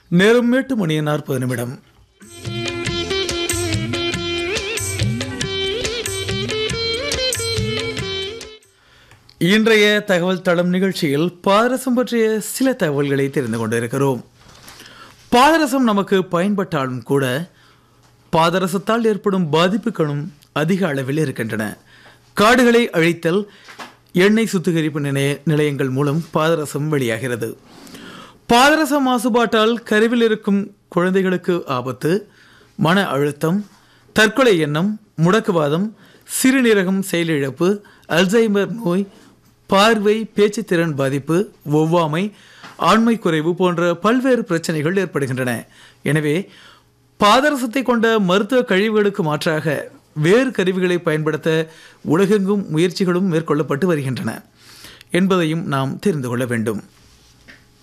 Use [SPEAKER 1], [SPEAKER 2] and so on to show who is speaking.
[SPEAKER 1] நேரம் எட்டு மணி நாற்பது நிமிடம் இன்றைய தகவல் தளம் நிகழ்ச்சியில் பாதரசம் பற்றிய சில தகவல்களை தெரிந்து கொண்டிருக்கிறோம் பாதரசம் நமக்கு பயன்பட்டாலும் கூட பாதரசத்தால் ஏற்படும் பாதிப்புகளும் அதிக அளவில் இருக்கின்றன காடுகளை அழித்தல் எண்ணெய் சுத்திகரிப்பு நிலைய நிலையங்கள் மூலம் பாதரசம் வெளியாகிறது பாதரச மாசுபாட்டால் கருவில் இருக்கும் குழந்தைகளுக்கு ஆபத்து மன அழுத்தம் தற்கொலை எண்ணம் முடக்குவாதம் சிறுநீரகம் செயலிழப்பு அல்சைமர் நோய் பார்வை பேச்சுத்திறன் பாதிப்பு ஒவ்வாமை ஆண்மை குறைவு போன்ற பல்வேறு பிரச்சனைகள் ஏற்படுகின்றன எனவே பாதரசத்தை கொண்ட மருத்துவ கழிவுகளுக்கு மாற்றாக வேறு கருவிகளை பயன்படுத்த உலகெங்கும் முயற்சிகளும் மேற்கொள்ளப்பட்டு வருகின்றன என்பதையும் நாம் தெரிந்து கொள்ள வேண்டும்